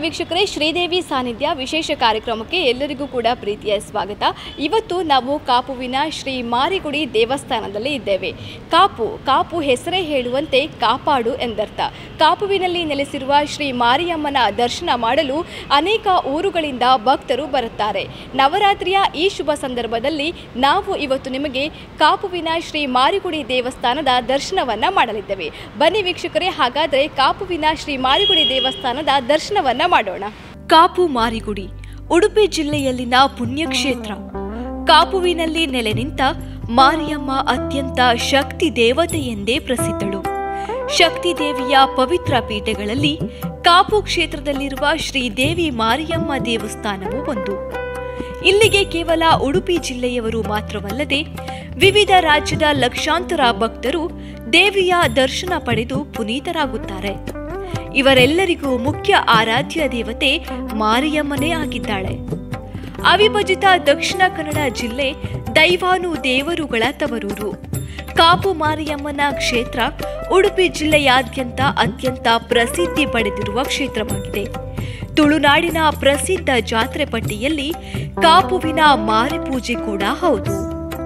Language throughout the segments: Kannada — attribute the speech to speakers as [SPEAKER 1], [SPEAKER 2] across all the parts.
[SPEAKER 1] ವೀಕ್ಷಕರೇ ಶ್ರೀದೇವಿ ಸಾನ್ನಿಧ್ಯ ವಿಶೇಷ ಕಾರ್ಯಕ್ರಮಕ್ಕೆ ಎಲ್ಲರಿಗೂ ಕೂಡ ಪ್ರೀತಿಯ ಸ್ವಾಗತ ಇವತ್ತು ನಾವು ಕಾಪುವಿನ ಶ್ರೀ ಮಾರಿಗುಡಿ ದೇವಸ್ಥಾನದಲ್ಲಿ ಇದ್ದೇವೆ ಕಾಪು ಕಾಪು ಹೆಸರೇ ಹೇಳುವಂತೆ ಕಾಪಾಡು ಎಂದರ್ಥ ಕಾಪುವಿನಲ್ಲಿ ನೆಲೆಸಿರುವ ಶ್ರೀ ಮಾರಿಯಮ್ಮನ ದರ್ಶನ ಮಾಡಲು ಅನೇಕ ಊರುಗಳಿಂದ ಭಕ್ತರು ಬರುತ್ತಾರೆ ನವರಾತ್ರಿಯ ಈ ಶುಭ ಸಂದರ್ಭದಲ್ಲಿ ನಾವು ಇವತ್ತು ನಿಮಗೆ ಕಾಪುವಿನ ಶ್ರೀ ಮಾರಿಗುಡಿ ದೇವಸ್ಥಾನದ ದರ್ಶನವನ್ನ ಮಾಡಲಿದ್ದೇವೆ ಬನ್ನಿ ವೀಕ್ಷಕರೇ ಹಾಗಾದರೆ ಕಾಪುವಿನ ಶ್ರೀ ಮಾರಿಗುಡಿ ದೇವಸ್ಥಾನದ ದರ್ಶನವನ್ನ ಮಾಡೋಣ ಕಾಪು ಮಾರಿಗುಡಿ ಉಡುಪಿ ಜಿಲ್ಲೆಯಲ್ಲಿನ ಪುಣ್ಯಕ್ಷೇತ್ರ ಕಾಪುವಿನಲ್ಲಿ ನೆಲೆ ನಿಂತ ಮಾರಿಯಮ್ಮ ಅತ್ಯಂತ ಶಕ್ತಿ ದೇವತೆ ಎಂದೇ ಪ್ರಸಿದ್ಧಳು ಶಕ್ತಿ ದೇವಿಯ ಪವಿತ್ರ ಪೀಠಗಳಲ್ಲಿ ಕಾಪು ಕ್ಷೇತ್ರದಲ್ಲಿರುವ ಶ್ರೀದೇವಿ ಮಾರಿಯಮ್ಮ ದೇವಸ್ಥಾನವೂ ಒಂದು ಇಲ್ಲಿಗೆ ಕೇವಲ ಉಡುಪಿ ಜಿಲ್ಲೆಯವರು ಮಾತ್ರವಲ್ಲದೆ ವಿವಿಧ ರಾಜ್ಯದ ಲಕ್ಷಾಂತರ ಭಕ್ತರು ದೇವಿಯ ದರ್ಶನ ಪಡೆದು ಪುನೀತರಾಗುತ್ತಾರೆ ಇವರೆಲ್ಲರಿಗೂ ಮುಖ್ಯ ಆರಾಧ್ಯ ದೇವತೆ ಮಾರಿಯಮ್ಮನೇ ಆಗಿದ್ದಾಳೆ ಅವಿಭಜಿತ ದಕ್ಷಿಣ ಕನ್ನಡ ಜಿಲ್ಲೆ ದೈವಾನು ದೇವರುಗಳ ತವರೂರು ಕಾಪು ಮಾರಿಯಮ್ಮನ ಕ್ಷೇತ್ರ ಉಡುಪಿ ಜಿಲ್ಲೆಯಾದ್ಯಂತ ಅತ್ಯಂತ ಪ್ರಸಿದ್ಧಿ ಪಡೆದಿರುವ ಕ್ಷೇತ್ರವಾಗಿದೆ ತುಳುನಾಡಿನ ಪ್ರಸಿದ್ಧ ಜಾತ್ರೆ ಪಟ್ಟಿಯಲ್ಲಿ ಕಾಪುವಿನ ಮಾರಿ ಪೂಜೆ ಕೂಡ ಹೌದು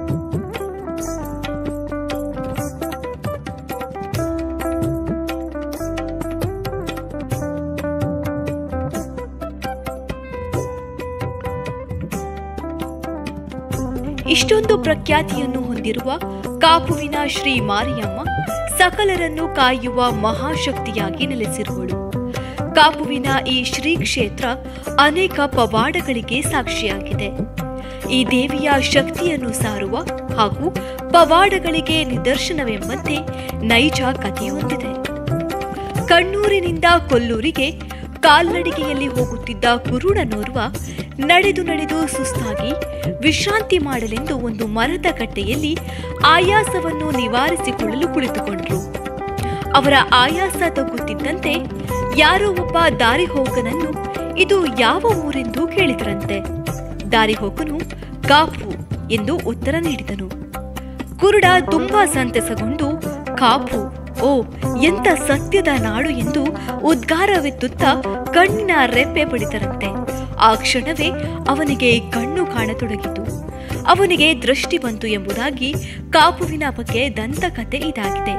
[SPEAKER 1] ಇಷ್ಟೊಂದು ಪ್ರಖ್ಯಾತಿಯನ್ನು ಹೊಂದಿರುವ ಕಾಪುವಿನ ಶ್ರೀ ಮಾರಿಯಮ್ಮ ಸಕಲರನ್ನು ಕಾಯುವ ಮಹಾಶಕ್ತಿಯಾಗಿ ನೆಲೆಸಿರುವಳು ಕಾಪುವಿನ ಈ ಶ್ರೀ ಕ್ಷೇತ್ರ ಅನೇಕ ಪವಾಡಗಳಿಗೆ ಸಾಕ್ಷಿಯಾಗಿದೆ ಈ ದೇವಿಯ ಶಕ್ತಿಯನ್ನು ಸಾರುವ ಹಾಗೂ ಪವಾಡಗಳಿಗೆ ನಿದರ್ಶನವೆಂಬಂತೆ ನೈಜ ಕಥೆಯೊಂದಿದೆ ಕಣ್ಣೂರಿನಿಂದ ಕೊಲ್ಲೂರಿಗೆ ಕಾಲ್ನಡಿಗೆಯಲ್ಲಿ ಹೋಗುತ್ತಿದ್ದ ಕುರುಡನೋರ್ವ ನಡೆದು ನಡೆದು ಸುಸ್ತಾಗಿ ವಿಶ್ರಾಂತಿ ಮಾಡಲೆಂದು ಒಂದು ಮರದ ಕಟ್ಟೆಯಲ್ಲಿ ಆಯಾಸವನ್ನು ನಿವಾರಿಸಿಕೊಳ್ಳಲು ಕುಳಿತುಕೊಂಡರು ಅವರ ಆಯಾಸ ತಗ್ಗುತ್ತಿದ್ದಂತೆ ಯಾರೋ ಒಬ್ಬ ದಾರಿಹೋಕನನ್ನು ಇದು ಯಾವ ಊರೆಂದು ಕೇಳಿದರಂತೆ ದಾರಿಹೋಕನು ಕಾಪು ಎಂದು ಉತ್ತರ ನೀಡಿದನು ಕುರುಡ ತುಂಬಾ ಸಂತಸಗೊಂಡು ಕಾಪು ಓ ಎಂತ ಸತ್ಯದ ನಾಡು ಎಂದು ಉದ್ಗಾರವೆತ್ತುತ್ತಾ ಕಣ್ಣಿನ ರೆಪ್ಪೆ ಬಡಿದರಂತೆ ಆ ಕ್ಷಣವೇ ಅವನಿಗೆ ಕಣ್ಣು ಕಾಣತೊಡಗಿತು ಅವನಿಗೆ ದೃಷ್ಟಿ ಬಂತು ಎಂಬುದಾಗಿ ಕಾಪುವಿನ ಬಗ್ಗೆ ದಂತಕತೆ ಇದಾಗಿದೆ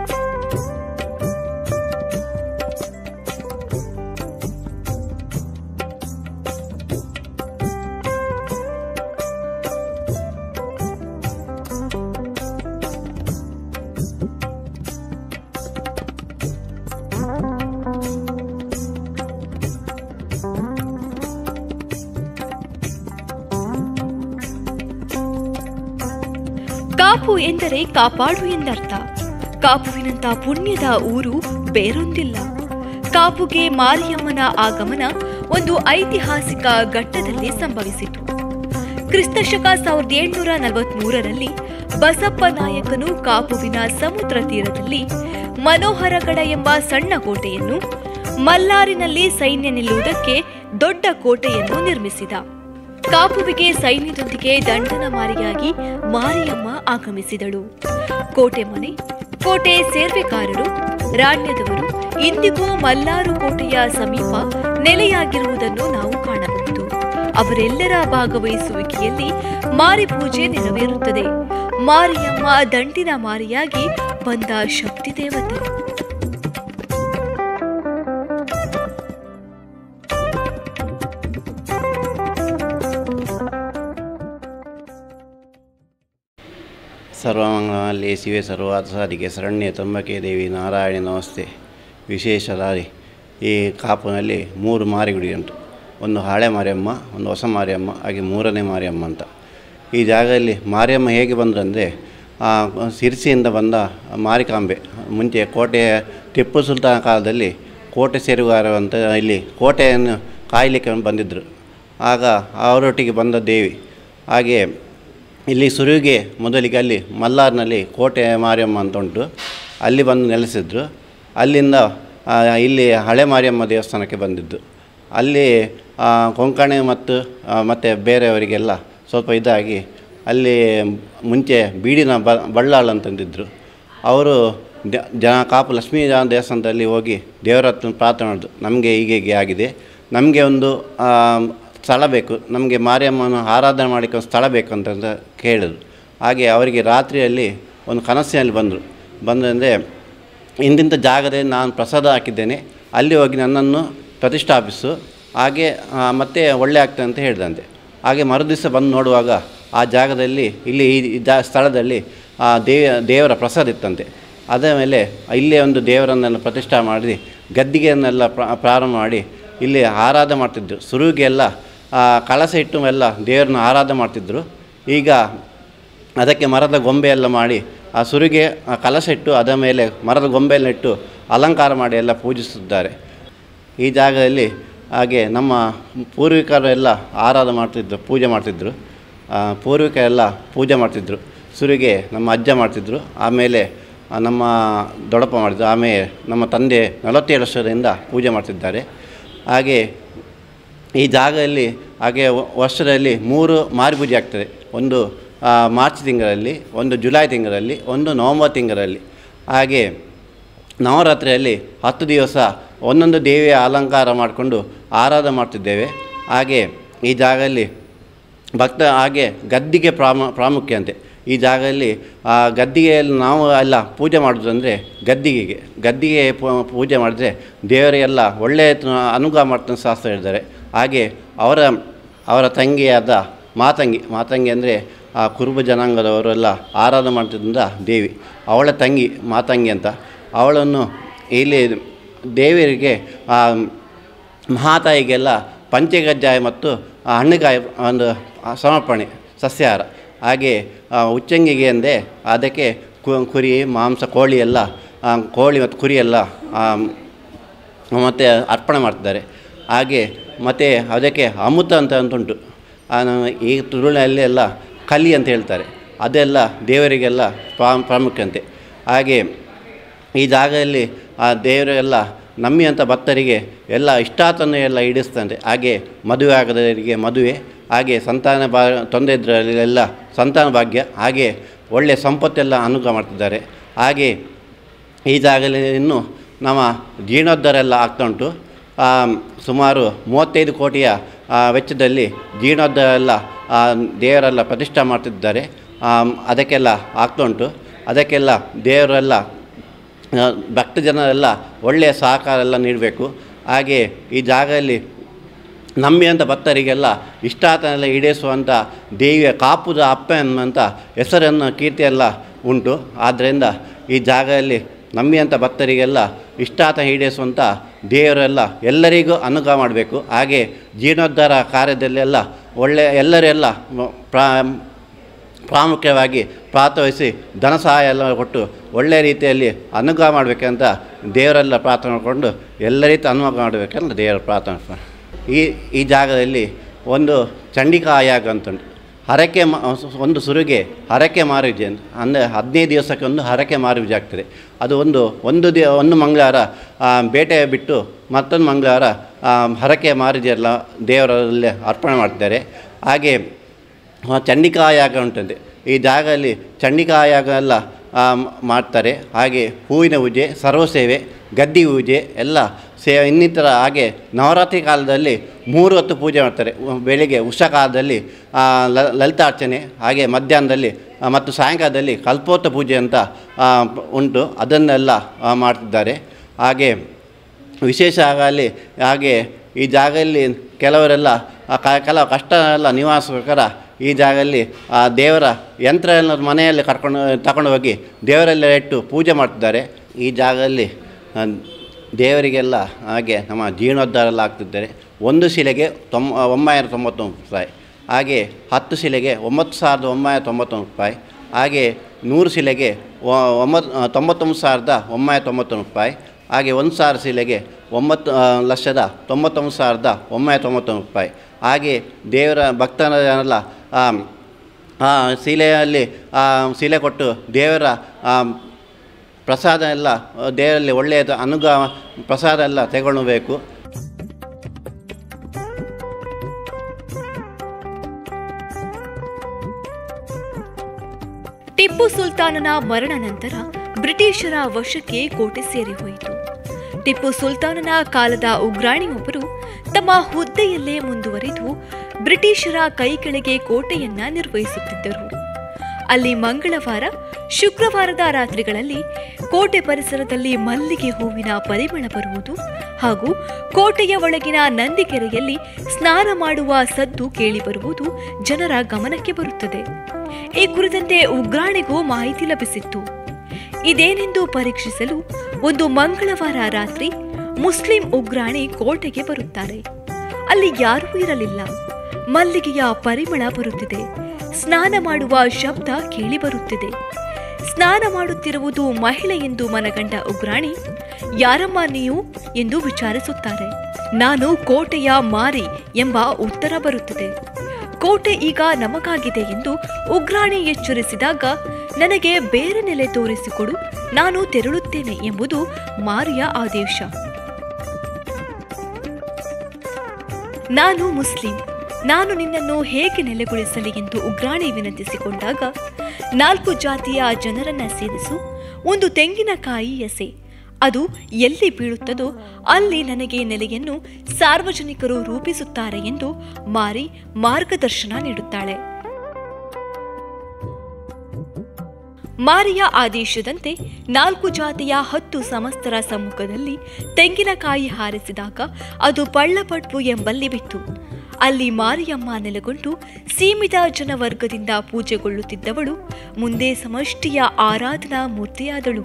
[SPEAKER 1] ಕಾಪು ಎಂದರೆ ಕಾಪಾಡು ಎಂದರ್ಥ ಕಾಪುವಿನಂತ ಪುಣ್ಯದ ಊರು ಬೇರೊಂದಿಲ್ಲ ಕಾಪುಗೆ ಮಾರಿಯಮ್ಮನ ಆಗಮನ ಒಂದು ಐತಿಹಾಸಿಕ ಘಟ್ಟದಲ್ಲಿ ಸಂಭವಿಸಿತು ಕ್ರಿಸ್ತಶಕ ಸಾವಿರದ ಏಳ್ನೂರ ನಲವತ್ಮೂರರಲ್ಲಿ ಬಸಪ್ಪ ನಾಯಕನು ಕಾಪುವಿನ ಸಮುದ್ರ ತೀರದಲ್ಲಿ ಮನೋಹರಗಡ ಎಂಬ ಸಣ್ಣ ಕೋಟೆಯನ್ನು ಮಲ್ಲಾರಿನಲ್ಲಿ ಸೈನ್ಯ ನಿಲ್ಲುವುದಕ್ಕೆ ದೊಡ್ಡ ಕೋಟೆಯನ್ನು ನಿರ್ಮಿಸಿದ ಕಾಪುವಿಗೆ ಸೈನ್ಯದೊಂದಿಗೆ ದಂಡನ ಮಾರಿಯಾಗಿ ಮಾರಿಯಮ್ಮ ಆಗಮಿಸಿದಳು ಕೋಟೆ ಮನೆ ಕೋಟೆ ಸೇರ್ವೆಕಾರರು ರಾಣ್ಯದವರು ಇಂದಿಗೂ ಮಲ್ಲಾರು ಕೋಟೆಯ ಸಮೀಪ ನೆಲೆಯಾಗಿರುವುದನ್ನು ನಾವು ಕಾಣಬಹುದು ಅವರೆಲ್ಲರ ಭಾಗವಹಿಸುವಿಕೆಯಲ್ಲಿ ಮಾರಿ ಪೂಜೆ ನೆರವೇರುತ್ತದೆ ಮಾರಿಯಮ್ಮ ದಂಡಿನ ಮಾರಿಯಾಗಿ ಬಂದ ಶಕ್ತಿ ದೇವತೆ
[SPEAKER 2] ಸರ್ವಮಂಗಲಲ್ಲಿ ಶಿವೆ ಸರ್ವಾರ್ಥ ಸಾಧಿಕೆ ಶರಣ್ಯ ತಂಬಕೆ ದೇವಿ ನಾರಾಯಣಿ ನಮಸ್ತೆ ವಿಶೇಷ ದಾರಿ ಈ ಕಾಪುನಲ್ಲಿ ಮೂರು ಮಾರಿಗುಡಿ ಉಂಟು ಒಂದು ಹಳೆ ಮಾರಿಯಮ್ಮ ಒಂದು ಹೊಸ ಮಾರಿಯಮ್ಮ ಹಾಗೆ ಮೂರನೇ ಮಾರಿಯಮ್ಮ ಅಂತ ಈ ಜಾಗದಲ್ಲಿ ಮಾರಿಯಮ್ಮ ಹೇಗೆ ಬಂದ್ರಂದರೆ ಸಿರ್ಸಿಯಿಂದ ಬಂದ ಮಾರಿಕಾಂಬೆ ಮುಂಚೆ ಕೋಟೆ ಟಿಪ್ಪು ಸುಲ್ತಾನ ಕಾಲದಲ್ಲಿ ಕೋಟೆ ಸೇರುಗಾರ ಅಂತ ಇಲ್ಲಿ ಕೋಟೆಯನ್ನು ಕಾಯಲಿಕ್ಕೆ ಬಂದಿದ್ದರು ಆಗ ಅವರೊಟ್ಟಿಗೆ ಬಂದ ದೇವಿ ಹಾಗೆ ಇಲ್ಲಿ ಸುರುವಿಗೆ ಮೊದಲಿಗೆ ಅಲ್ಲಿ ಮಲ್ಲಾರ್ನಲ್ಲಿ ಕೋಟೆ ಮಾರಿಯಮ್ಮ ಅಂತ ಉಂಟು ಅಲ್ಲಿ ಬಂದು ನೆಲೆಸಿದ್ರು ಅಲ್ಲಿಂದ ಆ, ಇಲ್ಲಿ ಹಳೆ ಮಾರಿಯಮ್ಮ ದೇವಸ್ಥಾನಕ್ಕೆ ಬಂದಿದ್ದು ಅಲ್ಲಿ ಆ, ಕೊಂಕಣಿ ಮತ್ತು ಆ, ಮತ್ತು ಬೇರೆಯವರಿಗೆಲ್ಲ ಸ್ವಲ್ಪ ಇದಾಗಿ ಅಲ್ಲಿ ಮುಂಚೆ ಬೀಡಿನ ಬ ಬಳ್ಳಾಳ್ ಅಂತಂದಿದ್ದರು ಅವರು ದ- ಜನ ಕಾಪು ಲಕ್ಷ್ಮೀ ದೇವಸ್ಥಾನದಲ್ಲಿ ಹೋಗಿ ದೇವರ ಹತ್ರ ಪ್ರಾರ್ಥನೆ ಮಾಡಿದ್ರು ನಮಗೆ ಹೀಗೆ ಹೀಗೆ ಆಗಿದೆ ನಮಗೆ ಒಂದು ಆ, ಸ್ಥಳ ಬೇಕು ನಮಗೆ ಮಾರಿಯಮ್ಮನ ಆರಾಧನೆ ಮಾಡಲಿಕ್ಕೆ ಒಂದು ಸ್ಥಳ ಬೇಕು ಅಂತ ಕೇಳಿದ್ರು ಹಾಗೆ ಅವರಿಗೆ ರಾತ್ರಿಯಲ್ಲಿ ಒಂದು ಕನಸಿನಲ್ಲಿ ಬಂದರು ಬಂದಂದರೆ ಇಂತಿಂಥ ಜಾಗದಲ್ಲಿ ನಾನು ಪ್ರಸಾದ ಹಾಕಿದ್ದೇನೆ ಅಲ್ಲಿ ಹೋಗಿ ನನ್ನನ್ನು ಪ್ರತಿಷ್ಠಾಪಿಸು ಹಾಗೆ ಆ, ಮತ್ತೆ ಒಳ್ಳೆ ಆಗ್ತದೆ ಅಂತ ಹೇಳಿದಂತೆ ಹಾಗೆ ಮರುದಿವಸ ಬಂದು ನೋಡುವಾಗ ಆ ಜಾಗದಲ್ಲಿ ಇಲ್ಲಿ ಈ ಈ ಜಾ ಸ್ಥಳದಲ್ಲಿ ಆ ದೇವ ದೇವರ ಪ್ರಸಾದ ಇತ್ತಂತೆ ಅದರ ಮೇಲೆ ಇಲ್ಲೇ ಒಂದು ದೇವರನ್ನೆಲ್ಲ ಪ್ರತಿಷ್ಠಾ ಮಾಡಿ ಗದ್ದಿಗೆಯನ್ನೆಲ್ಲ ಪ್ರ- ಪ್ರಾರಂಭ ಮಾಡಿ ಇಲ್ಲಿ ಆರಾಧ ಮಾಡ್ತಿದ್ರು ಸುರುವಿಗೆ ಎಲ್ಲ ಆ, ಕಳಸ ಇಟ್ಟು ಎಲ್ಲ ದೇವರನ್ನ ಆರಾಧ ಮಾಡ್ತಿದ್ದರು ಈಗ ಅದಕ್ಕೆ ಮರದ ಗೊಂಬೆ ಎಲ್ಲ ಮಾಡಿ ಆ ಸುರಿಗೆ ಆ ಕಲಶ ಇಟ್ಟು ಅದರ ಮೇಲೆ ಮರದ ಗೊಂಬೆಯನ್ನು ಇಟ್ಟು ಅಲಂಕಾರ ಮಾಡಿ ಎಲ್ಲ ಪೂಜಿಸುತ್ತಿದ್ದಾರೆ ಈ ಜಾಗದಲ್ಲಿ ಹಾಗೆ ನಮ್ಮ ಪೂರ್ವಿಕರು ಎಲ್ಲ ಆರಾಧ ಮಾಡ್ತಿದ್ರು ಪೂಜೆ ಮಾಡ್ತಿದ್ದರು ಆ, ಪೂರ್ವಿಕರೆಲ್ಲ ಪೂಜೆ ಮಾಡ್ತಿದ್ದರು ಸುರಿಗೆ ನಮ್ಮ ಅಜ್ಜ ಮಾಡ್ತಿದ್ದರು ಆಮೇಲೆ ಆ, ನಮ್ಮ ದೊಡ್ಡಪ್ಪ ಮಾಡಿದ್ರು ಆಮೇಲೆ ನಮ್ಮ ತಂದೆ ನಲವತ್ತೇಳು ವರ್ಷದಿಂದ ಪೂಜೆ ಮಾಡ್ತಿದ್ದಾರೆ ಹಾಗೆ ಈ ಜಾಗದಲ್ಲಿ ಹಾಗೆ ವ- ವರ್ಷದಲ್ಲಿ ಮೂರು ಮಾರಿಪೂಜೆ ಆಗ್ತದೆ ಒಂದು ಆ, ಮಾರ್ಚ್ ತಿಂಗಳಲ್ಲಿ ಒಂದು ಜುಲೈ ತಿಂಗಳಲ್ಲಿ ಒಂದು ನವಂಬರ್ ತಿಂಗಳಲ್ಲಿ ಹಾಗೆ ನವರಾತ್ರಿಯಲ್ಲಿ ಹತ್ತು ದಿವಸ ಒಂದೊಂದು ದೇವಿಯ ಅಲಂಕಾರ ಮಾಡಿಕೊಂಡು ಆರಾಧ ಮಾಡ್ತಿದ್ದೇವೆ ಹಾಗೆ ಈ ಜಾಗದಲ್ಲಿ ಭಕ್ತ ಹಾಗೆ ಗದ್ದಿಗೆ ಪ್ರಾಮು ಪ್ರಾಮುಖ್ಯತೆ ಈ ಜಾಗದಲ್ಲಿ ಆ ಗದ್ದಿಗೆಯಲ್ಲಿ ನಾವು ಎಲ್ಲ ಪೂಜೆ ಮಾಡೋದು ಅಂದರೆ ಗದ್ದಿಗೆಗೆ ಗದ್ದಿಗೆ ಪೂ- ಪೂಜೆ ಮಾಡಿದ್ರೆ ದೇವರಿಗೆಲ್ಲ ಒಳ್ಳೆಯ ತ- ಅನುಗ್ರಹ ಮಾಡ್ತಾನೆ ಶಾಸ್ತ್ರ ಹೇಳಿದ್ದಾರೆ ಹಾಗೆ ಅವರ ಅವರ ತಂಗಿಯಾದ ಮಾತಂಗಿ ಮಾತಂಗಿ ಅಂದರೆ ಆ ಕುರುಬ ಜನಾಂಗದವರೆಲ್ಲ ಆರಾಧನೆ ಮಾಡ್ತಿದ್ದ ದೇವಿ ಅವಳ ತಂಗಿ ಮಾತಂಗಿ ಅಂತ ಅವಳನ್ನು ಇಲ್ಲಿ ದೇವರಿಗೆ ಆ ಮಹಾತಾಯಿಗೆಲ್ಲ ಪಂಚಗಜ್ಜಾಯ ಮತ್ತು ಆ ಹಣ್ಣುಗಾಯ ಒಂದು ಸಮರ್ಪಣೆ ಸಸ್ಯಾಹಾರ ಹಾಗೆ ಆ ಉಚ್ಚಂಗಿಗೆ ಎಂದೇ ಅದಕ್ಕೆ ಕು- ಕುರಿ ಮಾಂಸ ಕೋಳಿ ಎಲ್ಲ ಆ, ಕೋಳಿ ಮತ್ತು ಕುರಿ ಎಲ್ಲ ಆ, ಮತ್ತು ಅರ್ಪಣೆ ಮಾಡ್ತಿದ್ದಾರೆ ಹಾಗೆ ಮತ್ತು ಅದಕ್ಕೆ ಅಮೃತ ಅಂತ ಅಂತುಂಟು ಆ, ನಮ್ಮ ಈ ತುಳುನಲ್ಲಿ ಎಲ್ಲ ಕಲಿ ಅಂತ ಹೇಳ್ತಾರೆ ಅದೆಲ್ಲ ದೇವರಿಗೆಲ್ಲ ಪ್ರಾ ಪ್ರಾಮುಖ್ಯತೆ ಹಾಗೆ ಈ ಜಾಗದಲ್ಲಿ ಆ ದೇವರೆಲ್ಲ ನಮ್ಮಿಯಂಥ ಭಕ್ತರಿಗೆ ಎಲ್ಲ ಇಷ್ಟಾತನ್ನು ಎಲ್ಲ ಈಡೇರಿಸ್ತಾನೆ ಹಾಗೆ ಮದುವೆ ಆಗದವರಿಗೆ ಮದುವೆ ಹಾಗೆ ಸಂತಾನ ಬಾ ತೊಂದರೆ ಇದ್ದರಲ್ಲೆಲ್ಲ ಸಂತಾನ ಭಾಗ್ಯ ಹಾಗೆ ಒಳ್ಳೆಯ ಸಂಪತ್ತೆಲ್ಲ ಅನುಗ್ರಹ ಮಾಡ್ತಿದ್ದಾರೆ ಹಾಗೆ ಈ ಜಾಗದಲ್ಲಿ ಇನ್ನು ನಮ್ಮ ಜೀರ್ಣೋದ್ಧಾರ ಎಲ್ಲ ಆಗ್ತಾ ಉಂಟು ಆ, ಸುಮಾರು ಮೂವತ್ತೈದು ಕೋಟಿಯ ಆ, ವೆಚ್ಚದಲ್ಲಿ ಜೀರ್ಣೋದ್ಧಾರ ಎಲ್ಲ ಆ, ದೇವರೆಲ್ಲ ಪ್ರತಿಷ್ಠೆ ಮಾಡ್ತಿದ್ದಾರೆ ಆ, ಅದಕ್ಕೆಲ್ಲ ಆಗ್ತಾ ಉಂಟು ಅದಕ್ಕೆಲ್ಲ ದೇವರೆಲ್ಲ ಆ, ಭಕ್ತ ಜನರೆಲ್ಲ ಒಳ್ಳೆಯ ಸಹಕಾರ ಎಲ್ಲ ನೀಡಬೇಕು ಹಾಗೆ ಈ ಜಾಗದಲ್ಲಿ ನಂಬಿದಂಥ ಭಕ್ತರಿಗೆಲ್ಲ ಇಷ್ಟಾತನೆಲ್ಲ ಈಡೇರಿಸುವಂಥ ದೇವಿಯ ಕಾಪುದ ಅಪ್ಪ ಎನ್ನುವಂಥ ಹೆಸರನ್ನು ಕೀರ್ತಿಯೆಲ್ಲ ಉಂಟು ಆದ್ದರಿಂದ ಈ ಜಾಗದಲ್ಲಿ ನಂಬಿದಂಥ ಭಕ್ತರಿಗೆಲ್ಲ ಇಷ್ಟಾತ ಈಡೇರಿಸುವಂಥ ದೇವರೆಲ್ಲ ಎಲ್ಲರಿಗೂ ಅನುಗ್ರಹ ಮಾಡಬೇಕು ಹಾಗೆ ಜೀರ್ಣೋದ್ಧಾರ ಕಾರ್ಯದಲ್ಲೆಲ್ಲ ಒಳ್ಳೆಯ ಎಲ್ಲರೆಲ್ಲ ಮ- ಪ್ರಾ ಪ್ರಾಮುಖ್ಯವಾಗಿ ಪ್ರಾರ್ಥವಹಿಸಿ ಧನ ಸಹಾಯ ಎಲ್ಲ ಕೊಟ್ಟು ಒಳ್ಳೆಯ ರೀತಿಯಲ್ಲಿ ಅನುಗ್ರಹ ಮಾಡಬೇಕಂತ ದೇವರೆಲ್ಲ ಪ್ರಾರ್ಥನೆ ಮಾಡಿಕೊಂಡು ಎಲ್ಲ ರೀತಿ ಅನುಗ್ರಹ ಮಾಡಬೇಕಂತ ದೇವರ ಪ್ರಾರ್ಥನೆ ಮಾಡ್ತಾರೆ. ಈ ಈ ಜಾಗದಲ್ಲಿ ಒಂದು ಚಂಡಿಕಾ ಯಾಗ ಅಂತುಂಟು ಹರಕೆ ಮ ಒಂದು ಸುರುಗೆ ಹರಕೆ ಮಾರುವಿಜೆ ಅಂತ ಅಂದರೆ ಹದಿನೈದು ದಿವಸಕ್ಕೆ ಒಂದು ಹರಕೆ ಮಾರುವಿಜೆ ಆಗ್ತದೆ ಅದು ಒಂದು ಒಂದು ದಿ ಒಂದು ಮಂಗಳವಾರ ಆ, ಬೇಟೆ ಬಿಟ್ಟು ಮತ್ತೊಂದು ಮಂಗಳವಾರ ಆ, ಹರಕೆ ಮಾರುವಿಜೆ ಎಲ್ಲ ದೇವರಲ್ಲಿ ಅರ್ಪಣೆ ಮಾಡ್ತಾರೆ ಹಾಗೆ ಆ, ಚಂಡಿಕಾ ಯಾಗ ಉಂಟಂತೆ ಈ ಜಾಗದಲ್ಲಿ ಚಂಡಿಕಾ ಯಾಗ ಎಲ್ಲ ಆ, ಮ್- ಮಾಡ್ತಾರೆ ಹಾಗೆ ಹೂವಿನ ಪೂಜೆ ಸರ್ವಸೇವೆ ಗದ್ದಿ ಪೂಜೆ ಎಲ್ಲ ಸೇ ಇನ್ನಿತರ ಹಾಗೆ ನವರಾತ್ರಿ ಕಾಲದಲ್ಲಿ ಮೂರು ಹೊತ್ತು ಪೂಜೆ ಮಾಡ್ತಾರೆ ಉ- ಬೆಳಿಗ್ಗೆ ಉಷಾ ಕಾಲದಲ್ಲಿ ಆ, ಲ- ಲಲಿತಾರ್ಚನೆ ಹಾಗೆ ಮಧ್ಯಾಹ್ನದಲ್ಲಿ ಆ, ಮತ್ತು ಸಾಯಂಕಾಲದಲ್ಲಿ ಕಲ್ಪೋತ್ತ ಪೂಜೆ ಅಂತ ಆ, ಪ- ಉಂಟು ಅದನ್ನೆಲ್ಲ ಆ, ಮಾಡ್ತಿದ್ದಾರೆ ಹಾಗೆ ವಿಶೇಷ ಆಗಲಿ ಹಾಗೆ ಈ ಜಾಗದಲ್ಲಿ ಕೆಲವರೆಲ್ಲ ಆ ಕ- ಕೆಲವು ಕಷ್ಟ ಎಲ್ಲ ನಿವಾಸಕರ ಈ ಜಾಗದಲ್ಲಿ ಆ ದೇವರ ಯಂತ್ರ ಎಲ್ಲ ಮನೆಯಲ್ಲಿ ಕರ್ಕೊಂಡು ತಗೊಂಡು ಹೋಗಿ ದೇವರೆಲ್ಲ ಇಟ್ಟು ಪೂಜೆ ಮಾಡ್ತಿದ್ದಾರೆ ಈ ಜಾಗದಲ್ಲಿ ಆ, ದೇವರಿಗೆಲ್ಲ ಹಾಗೆ ನಮ್ಮ ಜೀರ್ಣೋದ್ಧಾರ ಎಲ್ಲ ಆಗ್ತಿದ್ದಾರೆ ಒಂದು ಶಿಲೆಗೆ ತೊಂಬ ಒಂಬೈನೂರ ತೊಂಬತ್ತೊಂಬತ್ತು ರೂಪಾಯಿ ಹಾಗೆ ಹತ್ತು ಶಿಲೆಗೆ ಒಂಬತ್ತು ಸಾವಿರದ ಒಂಬೈನೂರ ತೊಂಬತ್ತೊಂಬತ್ತು ರೂಪಾಯಿ ಹಾಗೆ ನೂರು ಶಿಲೆಗೆ ಒ- ಒಂಬತ್ತು ತೊಂಬತ್ತೊಂಬತ್ತು ಸಾವಿರದ ಒಂಬೈನೂರ ತೊಂಬತ್ತೊಂಬತ್ತು ರೂಪಾಯಿ ಹಾಗೆ ಒಂದು ಸಾವಿರ ಶಿಲೆಗೆ ಒಂಬತ್ತು ಆ, ಲಕ್ಷದ ತೊಂಬತ್ತೊಂಬತ್ತು ಸಾವಿರದ ಒಂಬೈನೂರ ತೊಂಬತ್ತೊಂಬತ್ತು ರೂಪಾಯಿ ಹಾಗೆ ದೇವರ ಭಕ್ತರೆಲ್ಲ ಆ, ಆ ಶಿಲೆಯಲ್ಲಿ ಆ ಶಿಲೆ ಕೊಟ್ಟು ದೇವರ ಆ, ಪ್ರಸಾದ ಎಲ್ಲ ಆ, ದೇವರಲ್ಲಿ ಒಳ್ಳೆಯದು ಅನುಗ್ರಹ ಪ್ರಸಾದ ಎಲ್ಲ ತಗೊಳ್ಬೇಕು
[SPEAKER 1] ಟಿಪ್ಪು ಸುಲ್ತಾನನ ಮರಣ ನಂತರ ಬ್ರಿಟಿಷರ ವಶಕ್ಕೆ ಕೋಟೆ ಸೇರಿ ಹೋಯಿತು ಟಿಪ್ಪು ಸುಲ್ತಾನನ ಕಾಲದ ಉಗ್ರಾಣಿಯೊಬ್ಬರು ತಮ್ಮ ಹುದ್ದೆಯಲ್ಲೇ ಮುಂದುವರಿದು ಬ್ರಿಟಿಷರ ಕೈಕೆಳಗೆ ಕೋಟೆಯನ್ನ ನಿರ್ವಹಿಸುತ್ತಿದ್ದರು ಅಲ್ಲಿ ಮಂಗಳವಾರ ಶುಕ್ರವಾರದ ರಾತ್ರಿಗಳಲ್ಲಿ ಕೋಟೆ ಪರಿಸರದಲ್ಲಿ ಮಲ್ಲಿಗೆ ಹೂವಿನ ಪರಿಮಳ ಬರುವುದು ಹಾಗೂ ಕೋಟೆಯ ಒಳಗಿನ ನಂದಿಕೆರೆಯಲ್ಲಿ ಸ್ನಾನ ಮಾಡುವ ಸದ್ದು ಕೇಳಿಬರುವುದು ಜನರ ಗಮನಕ್ಕೆ ಬರುತ್ತದೆ ಈ ಕುರಿತಂತೆ ಉಗ್ರಾಣಿಗೂ ಮಾಹಿತಿ ಲಭಿಸಿತ್ತು ಇದೇನೆಂದು ಪರೀಕ್ಷಿಸಲು ಒಂದು ಮಂಗಳವಾರ ರಾತ್ರಿ ಮುಸ್ಲಿಂ ಉಗ್ರಾಣಿ ಕೋಟೆಗೆ ಬರುತ್ತಾರೆ ಅಲ್ಲಿ ಯಾರೂ ಇರಲಿಲ್ಲ ಮಲ್ಲಿಗೆಯ ಪರಿಮಳ ಬರುತ್ತಿದೆ ಸ್ನಾನ ಮಾಡುವ ಶಬ್ದ ಕೇಳಿಬರುತ್ತಿದೆ ಸ್ನಾನ ಮಾಡುತ್ತಿರುವುದು ಮಹಿಳೆ ಎಂದು ಮನಗಂಡ ಉಗ್ರಾಣಿ ಯಾರಮ್ಮ ನೀವು ಎಂದು ವಿಚಾರಿಸುತ್ತಾರೆ ನಾನು ಕೋಟೆಯ ಮಾರಿ ಎಂಬ ಉತ್ತರ ಬರುತ್ತದೆ ಕೋಟೆ ಈಗ ನಮಗಾಗಿದೆ ಎಂದು ಉಗ್ರಾಣಿ ಎಚ್ಚರಿಸಿದಾಗ ನನಗೆ ಬೇರೆ ನೆಲೆ ತೋರಿಸಿಕೊಡು ನಾನು ತೆರಳುತ್ತೇನೆ ಎಂಬುದು ಮಾರಿಯ ಆದೇಶ ನಾನು ಮುಸ್ಲಿಂ ನಾನು ನಿನ್ನನ್ನು ಹೇಗೆ ನೆಲೆಗೊಳಿಸಲಿ ಎಂದು ಉಗ್ರಾಣಿ ವಿನಂತಿಸಿಕೊಂಡಾಗ ನಾಲ್ಕು ಜಾತಿಯ ಜನರನ್ನ ಸೇರಿಸು ಒಂದು ತೆಂಗಿನಕಾಯಿ ಎಸೆ ಅದು ಎಲ್ಲಿ ಬೀಳುತ್ತದೋ ಅಲ್ಲಿ ನನಗೆ ನೆಲೆಯನ್ನು ಸಾರ್ವಜನಿಕರು ರೂಪಿಸುತ್ತಾರೆ ಎಂದು ಮಾರಿ ಮಾರ್ಗದರ್ಶನ ನೀಡುತ್ತಾಳೆ ಮಾರಿಯ ಆದೇಶದಂತೆ ನಾಲ್ಕು ಜಾತಿಯ ಹತ್ತು ಸಮಸ್ತರ ಸಮ್ಮುಖದಲ್ಲಿ ತೆಂಗಿನಕಾಯಿ ಹಾರಿಸಿದಾಗ ಅದು ಪಳ್ಳಪಟ್ವು ಎಂಬಲ್ಲಿ ಬಿತ್ತು ಅಲ್ಲಿ ಮಾರಿಯಮ್ಮ ನೆಲೆಗೊಂಡು ಸೀಮಿತ ಜನವರ್ಗದಿಂದ ಪೂಜೆಗೊಳ್ಳುತ್ತಿದ್ದವಳು ಮುಂದೆ ಸಮಷ್ಟಿಯ ಆರಾಧನಾ ಮೂರ್ತಿಯಾದಳು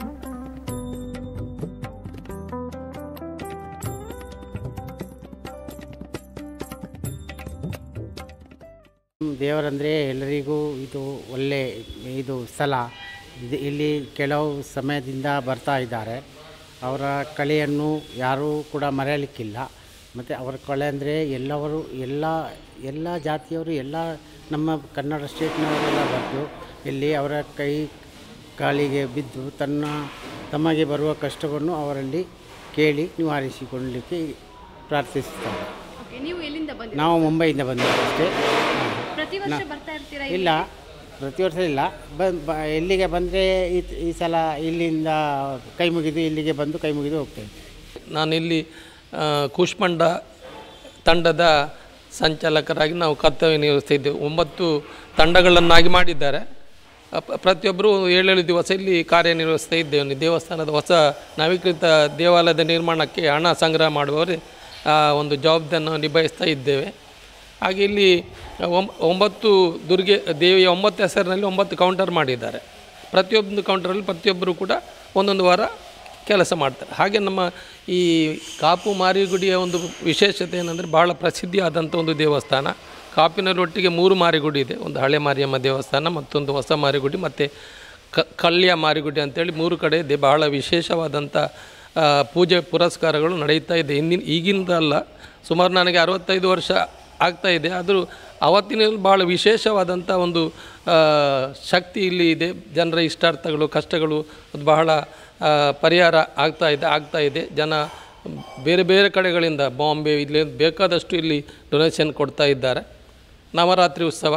[SPEAKER 3] ದೇವರಂದರೆ ಎಲ್ಲರಿಗೂ ಇದು ಒಳ್ಳೆ ಇದು ಸ್ಥಳ ಇದು ಇಲ್ಲಿ ಕೆಲವು ಸಮಯದಿಂದ ಬರ್ತಾ ಇದ್ದಾರೆ ಅವರ ಕಲೆಯನ್ನು ಯಾರೂ ಕೂಡ ಮರೆಯಲಿಕ್ಕಿಲ್ಲ ಮತ್ತು ಅವರ ಕಲೆ ಅಂದರೆ ಎಲ್ಲವರು ಎಲ್ಲ ಎಲ್ಲ ಜಾತಿಯವರು ಎಲ್ಲ ನಮ್ಮ ಕನ್ನಡ ಸ್ಟೇಟ್ನವರೆಲ್ಲ ಬಂದು ಇಲ್ಲಿ ಅವರ ಕೈ ಕಾಲಿಗೆ ಬಿದ್ದು ತನ್ನ ತಮಗೆ ಬರುವ ಕಷ್ಟವನ್ನು ಅವರಲ್ಲಿ ಕೇಳಿ ನಿವಾರಿಸಿಕೊಳ್ಳಲಿಕ್ಕೆ ಪ್ರಾರ್ಥಿಸುತ್ತಾರೆ
[SPEAKER 1] ನೀವು ಎಲ್ಲಿಂದ ಬಂದ
[SPEAKER 3] ನಾವು ಮುಂಬೈಯಿಂದ ಬಂದಿದ್ದೇವೆ ಅಷ್ಟೇ ಹಾಂ.
[SPEAKER 1] ಪ್ರತಿ ವರ್ಷ ಬರ್ತಾ ಇರ್ತೀರಾ
[SPEAKER 3] ಇಲ್ಲ ಪ್ರತಿ ವರ್ಷ ಇಲ್ಲ ಬ- ಬ ಇಲ್ಲಿಗೆ ಬಂದರೆ ಈ ಈ ಸಲ ಇಲ್ಲಿಂದ ಕೈ ಮುಗಿದು ಇಲ್ಲಿಗೆ ಬಂದು ಕೈ ಮುಗಿದು ಹೋಗ್ತೇವೆ
[SPEAKER 4] ನಾನಿಲ್ಲಿ ಆ, ಕೂಷ್ಮಂಡ ತಂಡದ ಸಂಚಾಲಕರಾಗಿ ನಾವು ಕರ್ತವ್ಯ ನಿರ್ವಹಿಸ್ತಿದ್ದೇವೆ ಒಂಬತ್ತು ತಂಡಗಳನ್ನಾಗಿ ಮಾಡಿದ್ದಾರೆ ಅ, ಪ- ಪ್ರತಿಯೊಬ್ಬರು ಏಳೇಳು ದಿವಸ ಇಲ್ಲಿ ಕಾರ್ಯನಿರ್ವಹಿಸ್ತಾ ಇದ್ದೇವೆ ದೇವಸ್ಥಾನದ ಹೊಸ ನವೀಕೃತ ದೇವಾಲಯದ ನಿರ್ಮಾಣಕ್ಕೆ ಹಣ ಸಂಗ್ರಹ ಮಾಡುವವರೇ ಆ ಒಂದು ಜವಾಬ್ದಾರಿಯನ್ನು ನಿಭಾಯಿಸ್ತಾ ಇದ್ದೇವೆ ಹಾಗೆ ಇಲ್ಲಿ ಒಂಬ ಒಂಬತ್ತು ದುರ್ಗೆ ದೇವಿಯ ಒಂಬತ್ತು ಹೆಸರಿನಲ್ಲಿ ಒಂಬತ್ತು ಕೌಂಟರ್ ಮಾಡಿದ್ದಾರೆ ಪ್ರತಿಯೊಂದು ಕೌಂಟರಲ್ಲಿ ಪ್ರತಿಯೊಬ್ಬರು ಕೂಡ ಒಂದೊಂದು ವಾರ ಕೆಲಸ ಮಾಡ್ತಾರೆ ಹಾಗೆ ನಮ್ಮ ಈ ಕಾಪು ಮಾರಿಗುಡಿಯ ಒಂದು ವಿಶೇಷತೆ ಏನಂದರೆ ಭಾಳ ಪ್ರಸಿದ್ಧಿಯಾದಂಥ ಒಂದು ದೇವಸ್ಥಾನ ಕಾಪಿನಲ್ಲೊಟ್ಟಿಗೆ ಮೂರು ಮಾರಿಗುಡಿ ಇದೆ ಒಂದು ಹಳೆ ಮಾರಿಯಮ್ಮ ದೇವಸ್ಥಾನ ಮತ್ತೊಂದು ಹೊಸ ಮಾರಿಗುಡಿ ಮತ್ತು ಕ ಕಳ್ಳಿಯ ಮಾರಿಗುಡಿ ಅಂತೇಳಿ ಮೂರು ಕಡೆ ಇದೆ ಭಾಳ ವಿಶೇಷವಾದಂಥ ಆ, ಪೂಜೆ ಪುರಸ್ಕಾರಗಳು ನಡೀತಾ ಇದೆ ಇಂದಿನ ಈಗಿಂದ ಅಲ್ಲ ಸುಮಾರು ನನಗೆ ಅರವತ್ತೈದು ವರ್ಷ ಆಗ್ತಾ ಇದೆ ಆದರೂ ಅವತ್ತಿನಲ್ಲಿ ಭಾಳ ವಿಶೇಷವಾದಂಥ ಒಂದು ಆ, ಶಕ್ತಿ ಇಲ್ಲಿ ಇದೆ ಜನರ ಇಷ್ಟಾರ್ಥಗಳು ಕಷ್ಟಗಳು ಅದು ಬಹಳ ಆ, ಪರಿಹಾರ ಆಗ್ತಾ ಇದೆ ಆಗ್ತಾ ಇದೆ ಜನ ಬೇರೆ ಬೇರೆ ಕಡೆಗಳಿಂದ ಬಾಂಬೆ ಇಲ್ಲಿ ಬೇಕಾದಷ್ಟು ಇಲ್ಲಿ ಡೊನೇಷನ್ ಕೊಡ್ತಾ ಇದ್ದಾರೆ ನವರಾತ್ರಿ ಉತ್ಸವ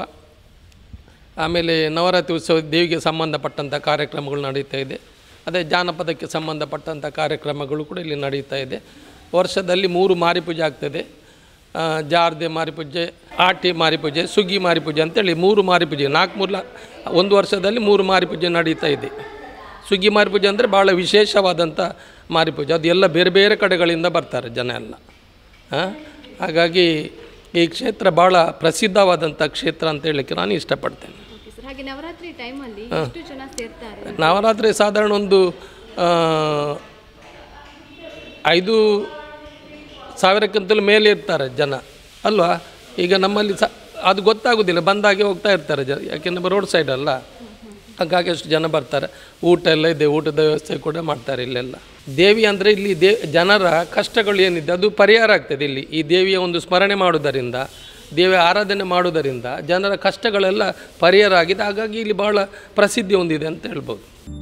[SPEAKER 4] ಆಮೇಲೆ ನವರಾತ್ರಿ ಉತ್ಸವ ದೇವಿಗೆ ಸಂಬಂಧಪಟ್ಟಂಥ ಕಾರ್ಯಕ್ರಮಗಳು ನಡೀತಾ ಇದೆ ಅದೇ ಜಾನಪದಕ್ಕೆ ಸಂಬಂಧಪಟ್ಟಂಥ ಕಾರ್ಯಕ್ರಮಗಳು ಕೂಡ ಇಲ್ಲಿ ನಡೀತಾ ಇದೆ ವರ್ಷದಲ್ಲಿ ಮೂರು ಮಾರಿಪೂಜೆ ಆಗ್ತದೆ ಆ, ಜಾರ್ದೆ ಮಾರಿಪೂಜೆ ಆಟಿ ಮಾರಿಪೂಜೆ ಸುಗ್ಗಿ ಮಾರಿಪೂಜೆ ಅಂತೇಳಿ ಮೂರು ಮಾರಿಪೂಜೆ ನಾಲ್ಕು ಮೂರು ಒಂದು ವರ್ಷದಲ್ಲಿ ಮೂರು ಮಾರಿಪೂಜೆ ನಡೀತಾ ಇದೆ ಸುಗ್ಗಿ ಮಾರಿಪೂಜೆ ಅಂದರೆ ಭಾಳ ವಿಶೇಷವಾದಂಥ ಮಾರಿಪೂಜೆ ಅದು ಎಲ್ಲ ಬೇರೆ ಬೇರೆ ಕಡೆಗಳಿಂದ ಬರ್ತಾರೆ ಜನ ಎಲ್ಲ ಆ? ಹಾಗಾಗಿ ಈ ಕ್ಷೇತ್ರ ಭಾಳ ಪ್ರಸಿದ್ಧವಾದಂಥ ಕ್ಷೇತ್ರ ಅಂತ ಹೇಳಲಿಕ್ಕೆ ನಾನು ಇಷ್ಟಪಡ್ತೇನೆ
[SPEAKER 1] ಓಕೆ ಸರ್ ಹಾಗೆ ನವರಾತ್ರಿ ಟೈಮಲ್ಲಿ ಎಷ್ಟು ಜನ ಸೇರ್ತಾರೆ
[SPEAKER 4] ನವರಾತ್ರಿ ಸಾಧಾರಣ ಒಂದು ಆ, ಐದು ಸಾವಿರಕ್ಕಿಂತಲೂ ಮೇಲೆ ಇರ್ತಾರೆ ಜನ ಅಲ್ವಾ ಈಗ ನಮ್ಮಲ್ಲಿ ಸ ಅದು ಗೊತ್ತಾಗೋದಿಲ್ಲ ಬಂದಾಗೆ ಹೋಗ್ತಾ ಇರ್ತಾರೆ ಜನ ಯಾಕೆಂದರೆ ರೋಡ್ ಸೈಡ್ ಅಲ್ಲ ಹಾಗಾಗಿ ಅಷ್ಟು ಜನ ಬರ್ತಾರೆ ಊಟ ಎಲ್ಲ ಇದೆ ಊಟದ ವ್ಯವಸ್ಥೆ ಕೂಡ ಮಾಡ್ತಾರೆ ಇಲ್ಲೆಲ್ಲ ದೇವಿ ಅಂದರೆ ಇಲ್ಲಿ ದೇ ಜನರ ಕಷ್ಟಗಳು ಏನಿದೆ ಅದು ಪರಿಹಾರ ಆಗ್ತದೆ ಇಲ್ಲಿ ಈ ದೇವಿಯ ಒಂದು ಸ್ಮರಣೆ ಮಾಡುವುದರಿಂದ ದೇವಿಯ ಆರಾಧನೆ ಮಾಡುವುದರಿಂದ ಜನರ ಕಷ್ಟಗಳೆಲ್ಲ ಪರಿಹಾರ ಆಗಿದೆ ಹಾಗಾಗಿ ಇಲ್ಲಿ ಬಹಳ ಪ್ರಸಿದ್ಧಿ ಹೊಂದಿದೆ ಅಂತ ಹೇಳ್ಬೋದು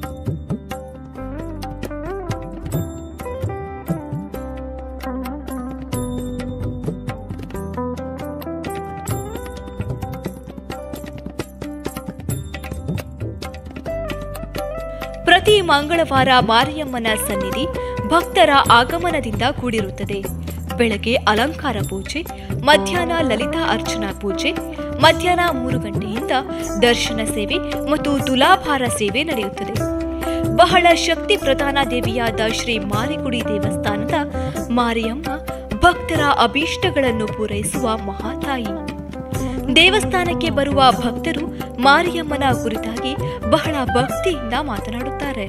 [SPEAKER 1] ಪ್ರತಿ ಮಂಗಳವಾರ ಮಾರಿಯಮ್ಮನ ಸನ್ನಿಧಿ ಭಕ್ತರ ಆಗಮನದಿಂದ ಕೂಡಿರುತ್ತದೆ ಬೆಳಗ್ಗೆ ಅಲಂಕಾರ ಪೂಜೆ ಮಧ್ಯಾಹ್ನ ಲಲಿತಾ ಅರ್ಚನಾ ಪೂಜೆ ಮಧ್ಯಾಹ್ನ ಮೂರು ಗಂಟೆಯಿಂದ ದರ್ಶನ ಸೇವೆ ಮತ್ತು ತುಲಾಭಾರ ಸೇವೆ ನಡೆಯುತ್ತದೆ ಬಹಳ ಶಕ್ತಿ ಪ್ರಧಾನ ದೇವಿಯಾದ ಶ್ರೀ ಮಾರಿಗುಡಿ ದೇವಸ್ಥಾನದ ಮಾರಿಯಮ್ಮ ಭಕ್ತರ ಅಭೀಷ್ಟಗಳನ್ನು ಪೂರೈಸುವ ಮಹಾತಾಯಿ ದೇವಸ್ಥಾನಕ್ಕೆ ಬರುವ ಭಕ್ತರು ಮಾರಿಯಮ್ಮನ ಕುರಿತಾಗಿ ಬಹಳ ಭಕ್ತಿಯಿಂದ ಮಾತನಾಡುತ್ತಾರೆ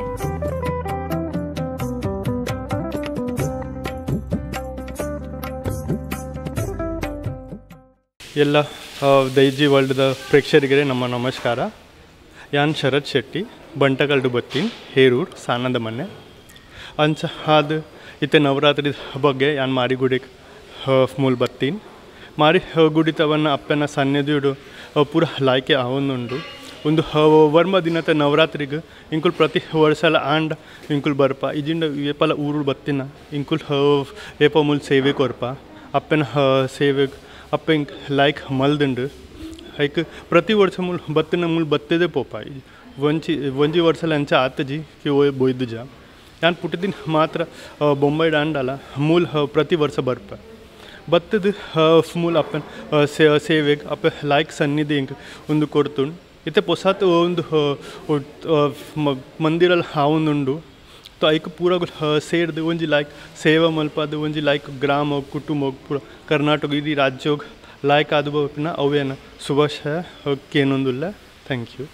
[SPEAKER 5] ಎಲ್ಲ ಆ, ದೈಜಿ ವರ್ಲ್ಡ್ದ ಪ್ರೇಕ್ಷಕರಿಗೆ ನಮ್ಮ ನಮಸ್ಕಾರ ಯಾನ್ ಶರತ್ ಶೆಟ್ಟಿ ಬಂಟಕಲ್ಡು ಬತ್ತೀನಿ ಹೇರೂರು ಸಾನಂದ ಮನೆ ಅಂಚ ಆದ ಇತ್ತೆ ನವರಾತ್ರಿ ಬಗ್ಗೆ ಯಾನ್ ಮಾರಿಗುಡಿಗೆ ಮೂಲ್ ಬತ್ತೀನಿ ಮಾರಿ ಗುಡಿತವನ್ನ ಅಪ್ಪನ ಸನ್ನಿಧಿಯುಡು ಪೂರ ಲಾಯ್ಕೆ ಆವೊಂದುಂಡು ಒಂದು ವರ್ಮ ದಿನದ ನವರಾತ್ರಿಗೆ ಇಂಕುಲ್ ಪ್ರತಿ ವರ್ಷಲ ಆಂಡ್ ಇಂಕುಲ್ ಬರ್ಪ ಇಜಿಂಡ ಏಪಲ ಊರು ಬತ್ತಿನ ಇಂಕುಲ್ ಏಪ ಮುಲ್ ಸೇವೆ ಕೊರ್ಪ ಅಪ್ಪನ ಸೇವೆಗೆ ಅಪ್ಪ ಇಂಕ್ ಲೈಕ್ ಮಲ್ದಂಡು ಹೈಕ್ ಪ್ರತಿ ವರ್ಷ ಮುಲ್ ಬತ್ತಿನ ಮುಲ್ ಬತ್ತದೇ ಪೋಪ ಒಂಚಿ ಒಂಜಿ ವರ್ಷಲ ಅಂಚ ಆತಜಿ ಕಿ ಓ ಬೊಯ್ದು ಜಾ ಯಾನ್ ಪುಟ್ಟದಿನ ಮಾತ್ರ ಆ, ಬೊಂಬೈ ಡಾಂಡಲ ಮೂಲ್ ಹ, ಪ್ರತಿ ವರ್ಷ ಬರ್ಪ ಬತ್ತದ ಮೂಲ ಅಪ್ಪನ ಆ, ಸೇ ಸೇವೆಗೆ ಅಪ್ಪ ಲೈಕ್ ಸನ್ನಿಧಿ ಇಂಕ್ ಒಂದು ಕೊಡ್ತುಂಡು ಇತ್ತೆ ಪೊಸಾತ್ ಒಂದು ಆ, ಒಟ್- ಆ, ಮ- ಮಂದಿರಲ್ಲಿ ಹಾವೊಂದುಂಡು तो एक पूरा ಸೇರ್ದು ಒಂಜಿ ಲೈಕ್ ಸೇವಾ ಮಲ್ಪದು ಒಂಜಿ ಲೈಕ್ ಗ್ರಾಮ ಕುಟುಂಬ ಪೂರ ಕರ್ನಾಟಕ ಇಡೀ ರಾಜ್ಯೋಗ ಲೈಕ್ ಆದ ಬಪಿನ ಅವೇನ ಶುಭಾಶಯ ಕೇನೊಂದುಲ್ಲ ಥ್ಯಾಂಕ್ ಯು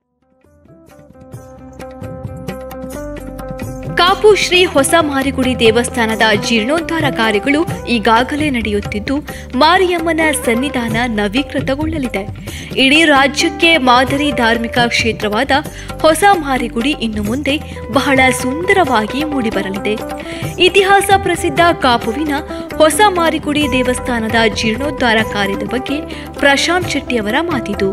[SPEAKER 1] ಕಾಪು ಶ್ರೀ ಹೊಸ ಮಾರಿಗುಡಿ ದೇವಸ್ಥಾನದ ಜೀರ್ಣೋದ್ಧಾರ ಕಾರ್ಯಗಳು ಈಗಾಗಲೇ ನಡೆಯುತ್ತಿದ್ದು ಮಾರಿಯಮ್ಮನ ಸನ್ನಿಧಾನ ನವೀಕೃತಗೊಳ್ಳಲಿದೆ ಇಡೀ ರಾಜ್ಯಕ್ಕೆ ಮಾದರಿ ಧಾರ್ಮಿಕ ಕ್ಷೇತ್ರವಾದ ಹೊಸ ಮಾರಿಗುಡಿ ಇನ್ನು ಮುಂದೆ ಬಹಳ ಸುಂದರವಾಗಿ ಮೂಡಿಬರಲಿದೆ ಇತಿಹಾಸ ಪ್ರಸಿದ್ಧ ಕಾಪುವಿನ ಹೊಸ ಮಾರಿಗುಡಿ ದೇವಸ್ಥಾನದ ಜೀರ್ಣೋದ್ಧಾರ ಕಾರ್ಯದ ಬಗ್ಗೆ ಪ್ರಶಾಂತ್ ಶೆಟ್ಟಿಯವರ ಮಾತಿದು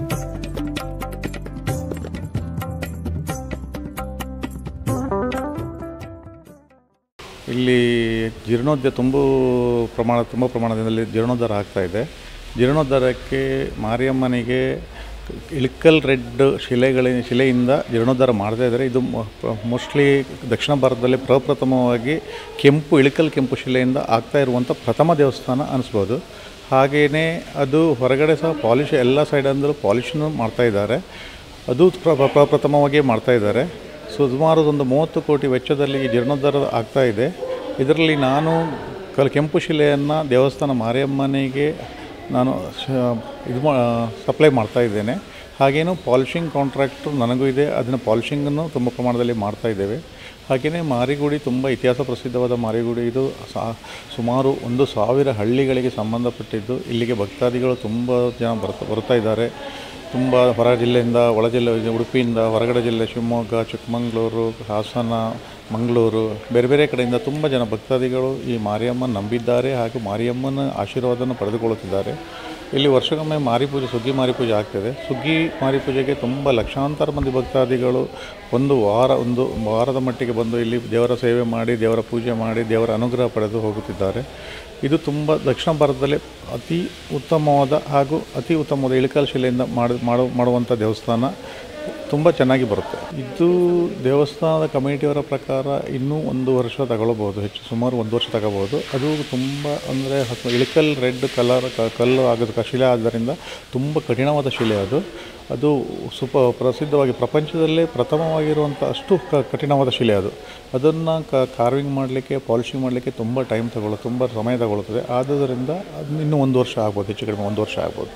[SPEAKER 6] ಇಲ್ಲಿ ಜೀರ್ಣೋದ್ಧಾರ ತುಂಬ ಪ್ರಮಾಣ ತುಂಬ ಪ್ರಮಾಣದಲ್ಲಿ ಜೀರ್ಣೋದ್ಧಾರ ಆಗ್ತಾ ಇದೆ ಜೀರ್ಣೋದ್ಧಾರಕ್ಕೆ ಮಾರಿಯಮ್ಮನಿಗೆ ಇಳಕಲ್ ರೆಡ್ ಶಿಲೆಗಳ ಶಿಲೆಯಿಂದ ಜೀರ್ಣೋದ್ಧಾರ ಮಾಡ್ತಾ ಇದ್ದಾರೆ ಇದು ಮೋಸ್ಟ್ಲಿ ದಕ್ಷಿಣ ಭಾರತದಲ್ಲಿ ಪ್ರಪ್ರಥಮವಾಗಿ ಕೆಂಪು ಇಳಕಲ್ ಕೆಂಪು ಶಿಲೆಯಿಂದ ಆಗ್ತಾ ಇರುವಂಥ ಪ್ರಥಮ ದೇವಸ್ಥಾನ ಅನಿಸ್ಬೋದು ಹಾಗೆಯೇ ಅದು ಹೊರಗಡೆ ಸಹ ಪಾಲಿಶ್ ಎಲ್ಲ ಸೈಡಂದಲೂ ಪಾಲಿಶನ್ನು ಮಾಡ್ತಾ ಇದ್ದಾರೆ ಅದು ಪ್ರ- ಪ್ರ- ಪ್ರಪ್ರಥಮವಾಗಿ ಮಾಡ್ತಾ ಇದ್ದಾರೆ ಸುಮಾರು ಒಂದು ಮೂವತ್ತು ಕೋಟಿ ವೆಚ್ಚದಲ್ಲಿ ಈ ಜೀರ್ಣೋದ್ಧಾರ ಆಗ್ತಾ ಇದೆ ಇದರಲ್ಲಿ ನಾನು ಕಲ್ ಕೆಂಪು ಶಿಲೆಯನ್ನು ದೇವಸ್ಥಾನ ಮಾರಿಯಮ್ಮನಿಗೆ ನಾನು ಶ- ಇದು ಮಾ ಸಪ್ಲೈ ಮಾಡ್ತಾ ಇದ್ದೇನೆ ಹಾಗೇನು ಪಾಲಿಶಿಂಗ್ ಕಾಂಟ್ರಾಕ್ಟು ನನಗೂ ಇದೆ ಅದನ್ನು ಪಾಲಿಶಿಂಗನ್ನು ತುಂಬ ಪ್ರಮಾಣದಲ್ಲಿ ಮಾಡ್ತಾ ಇದ್ದೇವೆ ಹಾಗೆಯೇ ಮಾರಿಗುಡಿ ತುಂಬ ಇತಿಹಾಸ ಪ್ರಸಿದ್ಧವಾದ ಮಾರಿಗುಡಿ ಇದು ಸಾ ಸುಮಾರು ಒಂದು ಸಾವಿರ ಹಳ್ಳಿಗಳಿಗೆ ಸಂಬಂಧಪಟ್ಟಿದ್ದು ಇಲ್ಲಿಗೆ ಭಕ್ತಾದಿಗಳು ತುಂಬ ಜನ ಬರ್ತಾ ಬರ್ತಾ ಇದ್ದಾರೆ ತುಂಬ ಹೊರ ಜಿಲ್ಲೆಯಿಂದ ಒಳ ಜಿಲ್ಲೆ ಉಡುಪಿಯಿಂದ ಹೊರಗಡೆ ಜಿಲ್ಲೆ ಶಿವಮೊಗ್ಗ ಚಿಕ್ಕಮಗಳೂರು ಹಾಸನ ಮಂಗಳೂರು ಬೇರೆ ಬೇರೆ ಕಡೆಯಿಂದ ತುಂಬ ಜನ ಭಕ್ತಾದಿಗಳು ಈ ಮಾರಿಯಮ್ಮನ ನಂಬಿದ್ದಾರೆ ಹಾಗೂ ಮಾರಿಯಮ್ಮನ ಆಶೀರ್ವಾದವನ್ನು ಪಡೆದುಕೊಳ್ಳುತ್ತಿದ್ದಾರೆ ಇಲ್ಲಿ ವರ್ಷಕ್ಕೊಮ್ಮೆ ಮಾರಿ ಪೂಜೆ ಸುಗ್ಗಿ ಮಾರಿ ಪೂಜೆ ಆಗ್ತದೆ ಸುಗ್ಗಿ ಮಾರಿ ಪೂಜೆಗೆ ತುಂಬ ಲಕ್ಷಾಂತರ ಮಂದಿ ಭಕ್ತಾದಿಗಳು ಒಂದು ವಾರ ಒಂದು ವಾರದ ಮಟ್ಟಿಗೆ ಬಂದು ಇಲ್ಲಿ ದೇವರ ಸೇವೆ ಮಾಡಿ ದೇವರ ಪೂಜೆ ಮಾಡಿ ದೇವರ ಅನುಗ್ರಹ ಪಡೆದು ಹೋಗುತ್ತಿದ್ದಾರೆ ಇದು ತುಂಬ ದಕ್ಷಿಣ ಭಾರತದಲ್ಲಿ ಅತಿ ಉತ್ತಮವಾದ ಹಾಗೂ ಅತಿ ಉತ್ತಮವಾದ ಇಳಕಲ್ ಶಿಲೆಯಿಂದ ಮಾಡಿ ಮಾಡು ಮಾಡುವಂಥ ದೇವಸ್ಥಾನ ತುಂಬ ಚೆನ್ನಾಗಿ ಬರುತ್ತೆ ಇದು ದೇವಸ್ಥಾನದ ಕಮಿಟಿಯವರ ಪ್ರಕಾರ ಇನ್ನೂ ಒಂದು ವರ್ಷ ತಗೊಳ್ಬೋದು ಹೆಚ್ಚು ಸುಮಾರು ಒಂದು ವರ್ಷ ತಗೋಬೋದು ಅದು ತುಂಬ ಅಂದರೆ ಇಳಕಲ್ ರೆಡ್ ಕಲರ್ ಕ- ಕಲ್ಲು ಆಗೋದು ಕ- ಶಿಲೆ ಆದ್ದರಿಂದ ತುಂಬ ಕಠಿಣವಾದ ಶಿಲೆ ಅದು ಅದು ಸುಪ ಪ್ರಸಿದ್ಧವಾಗಿ ಪ್ರಪಂಚದಲ್ಲೇ ಪ್ರಥಮವಾಗಿರುವಂಥ ಅಷ್ಟು ಕ ಕಠಿಣವಾದ ಶಿಲೆ ಅದು ಅದನ್ನು ಕ ಕಾರ್ವಿಂಗ್ ಮಾಡಲಿಕ್ಕೆ ಪಾಲಿಶಿಂಗ್ ಮಾಡಲಿಕ್ಕೆ ತುಂಬ ಟೈಮ್ ತಗೊಳ್ಳೋ ತುಂಬ ಸಮಯ ತಗೊಳ್ಳುತ್ತದೆ ಆದುದರಿಂದ ಅದು ಇನ್ನೂ ಒಂದು ವರ್ಷ ಆಗ್ಬೋದು ಹೆಚ್ಚು ಕಡಿಮೆ ಒಂದು ವರ್ಷ ಆಗ್ಬೋದು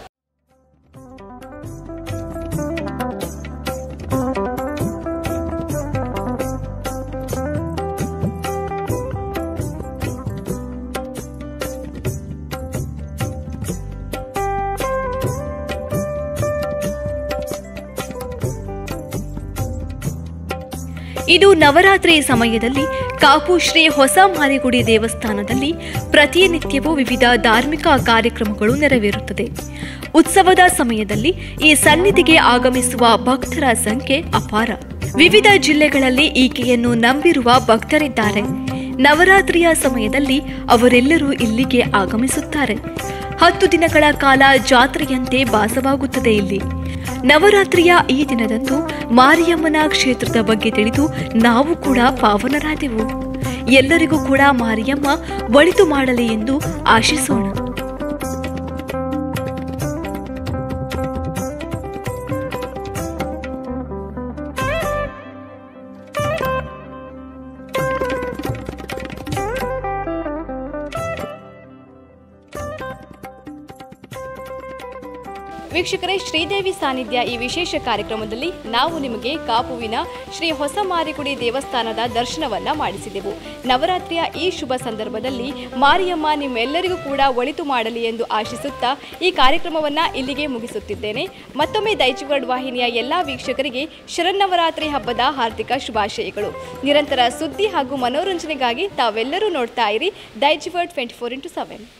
[SPEAKER 1] ಇದು ನವರಾತ್ರಿ ಸಮಯದಲ್ಲಿ ಕಾಪು ಶ್ರೀ ಹೊಸ ಮಾರಿಗುಡಿ ದೇವಸ್ಥಾನದಲ್ಲಿ ಪ್ರತಿನಿತ್ಯವೂ ವಿವಿಧ ಧಾರ್ಮಿಕ ಕಾರ್ಯಕ್ರಮಗಳು ನೆರವೇರುತ್ತದೆ ಉತ್ಸವದ ಸಮಯದಲ್ಲಿ ಈ ಸನ್ನಿಧಿಗೆ ಆಗಮಿಸುವ ಭಕ್ತರ ಸಂಖ್ಯೆ ಅಪಾರ ವಿವಿಧ ಜಿಲ್ಲೆಗಳಲ್ಲಿ ಈಕೆಯನ್ನು ನಂಬಿರುವ ಭಕ್ತರಿದ್ದಾರೆ ನವರಾತ್ರಿಯ ಸಮಯದಲ್ಲಿ ಅವರೆಲ್ಲರೂ ಇಲ್ಲಿಗೆ ಆಗಮಿಸುತ್ತಾರೆ ಹತ್ತು ದಿನಗಳ ಕಾಲ ಜಾತ್ರೆಯಂತೆ ಭಾಸವಾಗುತ್ತದೆ ಇಲ್ಲಿ ನವರಾತ್ರಿಯ ಈ ದಿನದಂದು ಮಾರಿಯಮ್ಮನ ಕ್ಷೇತ್ರದ ಬಗ್ಗೆ ತಿಳಿದು ನಾವು ಕೂಡ ಪಾವನರಾದೆವು ಎಲ್ಲರಿಗೂ ಕೂಡ ಮಾರಿಯಮ್ಮ ಒಳಿತು ಮಾಡಲಿ ಎಂದು ಆಶಿಸೋಣ ವೀಕ್ಷಕರೇ ಶ್ರೀದೇವಿ ಸಾನ್ನಿಧ್ಯ ಈ ವಿಶೇಷ ಕಾರ್ಯಕ್ರಮದಲ್ಲಿ ನಾವು ನಿಮಗೆ ಕಾಪುವಿನ ಶ್ರೀ ಹೊಸ ಮಾರಿಗುಡಿ ದೇವಸ್ಥಾನದ ದರ್ಶನವನ್ನ ಮಾಡಿಸಿದೆವು ನವರಾತ್ರಿಯ ಈ ಶುಭ ಸಂದರ್ಭದಲ್ಲಿ ಮಾರಿಯಮ್ಮ ನಿಮ್ಮೆಲ್ಲರಿಗೂ ಕೂಡ ಒಳಿತು ಮಾಡಲಿ ಎಂದು ಆಶಿಸುತ್ತಾ ಈ ಕಾರ್ಯಕ್ರಮವನ್ನ ಇಲ್ಲಿಗೆ ಮುಗಿಸುತ್ತಿದ್ದೇನೆ ಮತ್ತೊಮ್ಮೆ ದೈಜುವರ್ಡ್ ವಾಹಿನಿಯ ಎಲ್ಲಾ ವೀಕ್ಷಕರಿಗೆ ಶರನ್ನವರಾತ್ರಿ ಹಬ್ಬದ ಹಾರ್ದಿಕ ಶುಭಾಶಯಗಳು ನಿರಂತರ ಸುದ್ದಿ ಹಾಗೂ ಮನೋರಂಜನೆಗಾಗಿ ತಾವೆಲ್ಲರೂ ನೋಡ್ತಾ ಇರಿ Daijiworld twenty four into seven